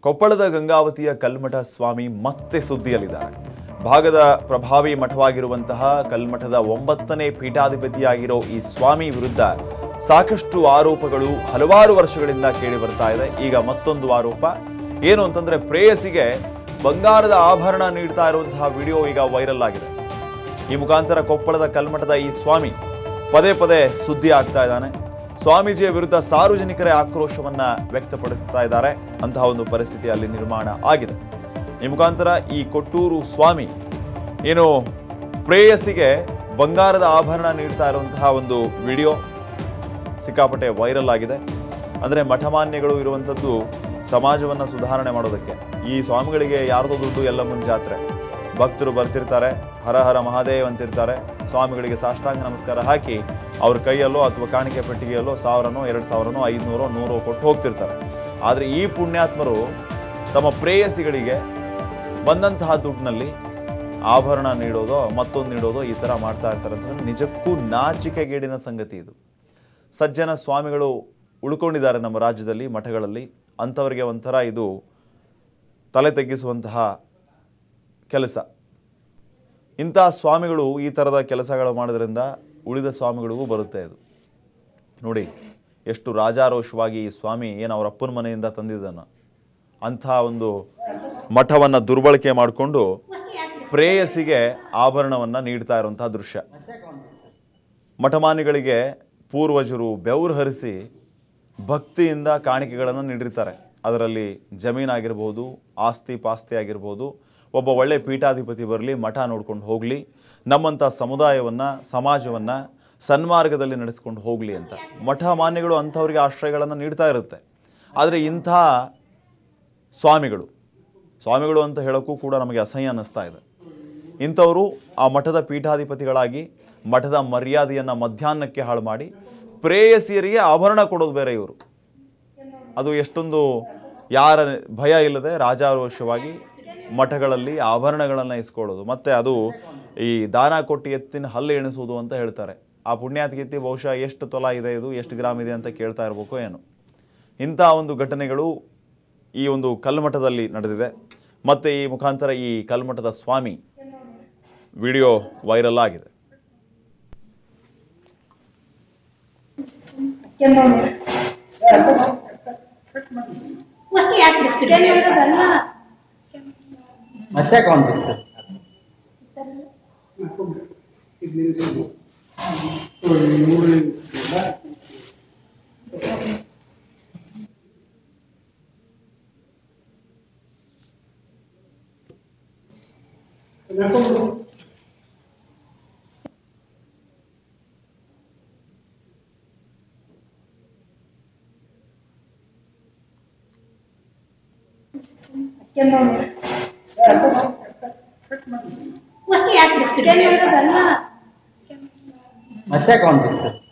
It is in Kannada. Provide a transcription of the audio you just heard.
ಕೊಪ್ಪಳದ ಗಂಗಾವತಿಯ ಕಲ್ಮಠ ಸ್ವಾಮಿ ಮತ್ತೆ ಸುದ್ದಿಯಲ್ಲಿದ್ದಾರೆ ಭಾಗದ ಪ್ರಭಾವಿ ಮಠವಾಗಿರುವಂತಹ ಕಲ್ಮಠದ ಒಂಬತ್ತನೇ ಪೀಠಾಧಿಪತಿಯಾಗಿರೋ ಈ ಸ್ವಾಮಿ ವಿರುದ್ಧ ಸಾಕಷ್ಟು ಆರೋಪಗಳು ಹಲವಾರು ವರ್ಷಗಳಿಂದ ಕೇಳಿ ಬರ್ತಾ ಇದೆ ಈಗ ಮತ್ತೊಂದು ಆರೋಪ ಏನು ಅಂತಂದ್ರೆ ಪ್ರೇಯಸಿಗೆ ಬಂಗಾರದ ಆಭರಣ ನೀಡ್ತಾ ಇರುವಂತಹ ವಿಡಿಯೋ ಈಗ ವೈರಲ್ ಆಗಿದೆ ಈ ಮುಖಾಂತರ ಕೊಪ್ಪಳದ ಕಲ್ಮಠದ ಈ ಸ್ವಾಮಿ ಪದೇ ಪದೇ ಸುದ್ದಿ ಆಗ್ತಾ ಇದ್ದಾನೆ ಸ್ವಾಮೀಜಿಯ ವಿರುದ್ಧ ಸಾರ್ವಜನಿಕರೇ ಆಕ್ರೋಶವನ್ನ ವ್ಯಕ್ತಪಡಿಸ್ತಾ ಇದ್ದಾರೆ ಅಂತಹ ಒಂದು ಪರಿಸ್ಥಿತಿ ಅಲ್ಲಿ ನಿರ್ಮಾಣ ಆಗಿದೆ ಈ ಮುಖಾಂತರ ಈ ಕೊಟ್ಟೂರು ಸ್ವಾಮಿ ಏನು ಪ್ರೇಯಸಿಗೆ ಬಂಗಾರದ ಆಭರಣ ನೀಡ್ತಾ ಇರುವಂತಹ ಒಂದು ವಿಡಿಯೋ ಸಿಕ್ಕಾಪಟ್ಟೆ ವೈರಲ್ ಆಗಿದೆ ಅಂದರೆ ಮಠಮಾನ್ಯಗಳು ಇರುವಂಥದ್ದು ಸಮಾಜವನ್ನು ಸುಧಾರಣೆ ಮಾಡೋದಕ್ಕೆ ಈ ಸ್ವಾಮಿಗಳಿಗೆ ಯಾರ್ದೋ ದುಡ್ಡು ಎಲ್ಲ ಜಾತ್ರೆ ಭಕ್ತರು ಬರ್ತಿರ್ತಾರೆ ಹರ ಹರ ಮಹಾದೇವ್ ಅಂತಿರ್ತಾರೆ ಸ್ವಾಮಿಗಳಿಗೆ ಸಾಷ್ಟಾಂಗ ನಮಸ್ಕಾರ ಹಾಕಿ ಅವ್ರ ಕೈಯಲ್ಲೋ ಅಥವಾ ಕಾಣಿಕೆ ಪೆಟ್ಟಿಗೆಯಲ್ಲೋ ಸಾವಿರನೋ ಎರಡು ಸಾವಿರನೋ ಐದುನೂರೋ ನೂರೋ ಕೊಟ್ಟು ಹೋಗ್ತಿರ್ತಾರೆ ಆದರೆ ಈ ಪುಣ್ಯಾತ್ಮರು ತಮ್ಮ ಪ್ರೇಯಸಿಗಳಿಗೆ ಬಂದಂತಹ ದುಡ್ಡಿನಲ್ಲಿ ಆಭರಣ ನೀಡೋದೋ ಮತ್ತೊಂದು ನೀಡೋದೋ ಈ ಥರ ಮಾಡ್ತಾ ಇರ್ತಾರೆ ಅಂತಂದ್ರೆ ನಿಜಕ್ಕೂ ನಾಚಿಕೆಗೇಡಿನ ಸಂಗತಿ ಇದು ಸಜ್ಜನ ಸ್ವಾಮಿಗಳು ಉಳ್ಕೊಂಡಿದ್ದಾರೆ ನಮ್ಮ ರಾಜ್ಯದಲ್ಲಿ ಮಠಗಳಲ್ಲಿ ಅಂಥವರಿಗೆ ಒಂಥರ ಇದು ತಲೆ ತಗ್ಗಿಸುವಂತಹ ಕೆಲಸ ಇಂತಹ ಸ್ವಾಮಿಗಳು ಈ ಥರದ ಕೆಲಸಗಳು ಮಾಡೋದ್ರಿಂದ ಉಳಿದ ಸ್ವಾಮಿಗಳಿಗೂ ಬರುತ್ತೆ ಇದು ನೋಡಿ ಎಷ್ಟು ರಾಜಾರೋಷವಾಗಿ ಈ ಸ್ವಾಮಿ ಏನು ಅವ್ರ ಅಪ್ಪನ ಮನೆಯಿಂದ ತಂದಿದ್ದಾನ ಅಂಥ ಒಂದು ಮಠವನ್ನು ದುರ್ಬಳಕೆ ಮಾಡಿಕೊಂಡು ಪ್ರೇಯಸಿಗೆ ಆಭರಣವನ್ನು ನೀಡ್ತಾ ಇರುವಂತಹ ದೃಶ್ಯ ಮಠಮಾನಿಗಳಿಗೆ ಪೂರ್ವಜರು ಬೆವರು ಹರಿಸಿ ಭಕ್ತಿಯಿಂದ ಕಾಣಿಕೆಗಳನ್ನು ನೀಡಿರ್ತಾರೆ ಅದರಲ್ಲಿ ಜಮೀನಾಗಿರ್ಬೋದು ಆಸ್ತಿ ಪಾಸ್ತಿ ಆಗಿರ್ಬೋದು ಒಬ್ಬ ಒಳ್ಳೆ ಪೀಠಾಧಿಪತಿ ಬರಲಿ ಮಠ ನೋಡ್ಕೊಂಡು ಹೋಗಲಿ ನಮ್ಮಂಥ ಸಮುದಾಯವನ್ನು ಸಮಾಜವನ್ನು ಸನ್ಮಾರ್ಗದಲ್ಲಿ ನಡೆಸ್ಕೊಂಡು ಹೋಗಲಿ ಅಂತ ಮಠ ಮಾನ್ಯಗಳು ಅಂಥವ್ರಿಗೆ ಆಶ್ರಯಗಳನ್ನು ನೀಡ್ತಾ ಇರುತ್ತೆ ಆದರೆ ಇಂಥ ಸ್ವಾಮಿಗಳು ಸ್ವಾಮಿಗಳು ಅಂತ ಹೇಳೋಕ್ಕೂ ಕೂಡ ನಮಗೆ ಅಸಹ್ಯ ಅನ್ನಿಸ್ತಾ ಇದೆ ಇಂಥವರು ಆ ಮಠದ ಪೀಠಾಧಿಪತಿಗಳಾಗಿ ಮಠದ ಮರ್ಯಾದೆಯನ್ನು ಮಧ್ಯಾಹ್ನಕ್ಕೆ ಹಾಳು ಮಾಡಿ ಪ್ರೇಯಸಿಯರಿಗೆ ಆಭರಣ ಕೊಡೋದು ಬೇರೆ ಇವರು ಅದು ಎಷ್ಟೊಂದು ಯಾರ ಭಯ ಇಲ್ಲದೆ ರಾಜಾರೋಷವಾಗಿ ಮಠಗಳಲ್ಲಿ ಆಭರಣಗಳನ್ನು ಇಸ್ಕೊಳ್ಳೋದು ಮತ್ತು ಅದು ಈ ದಾನ ಕೊಟ್ಟು ಎತ್ತಿನ ಹಲ್ಲು ಎಣಿಸೋದು ಅಂತ ಹೇಳ್ತಾರೆ ಆ ಪುಣ್ಯಾತ್ಗಿತ್ತಿ ಬಹುಶಃ ಎಷ್ಟು ತೊಲ ಇದೆ ಇದು ಎಷ್ಟು ಗ್ರಾಮ್ ಇದೆ ಅಂತ ಕೇಳ್ತಾ ಇರಬೇಕು ಏನು ಇಂಥ ಒಂದು ಘಟನೆಗಳು ಈ ಒಂದು ಕಲ್ಮಠದಲ್ಲಿ ನಡೆದಿದೆ ಮತ್ತು ಈ ಮುಖಾಂತರ ಈ ಕಲ್ಮಠದ ಸ್ವಾಮಿ ವಿಡಿಯೋ ವೈರಲ್ ಆಗಿದೆ ವಸ್ತು ಯಾಕೆ ಬಿಡ್ತೀರಿ ಮತ್ತೆ ಕೌಂಟಿಸ್ತಾರೆ ವಸ್ತು ಯಾಕೆ ಬಿಡ್ತೀರಿ ಮತ್ತೆ ಕೌಂಟಿಸ್ತಾರೆ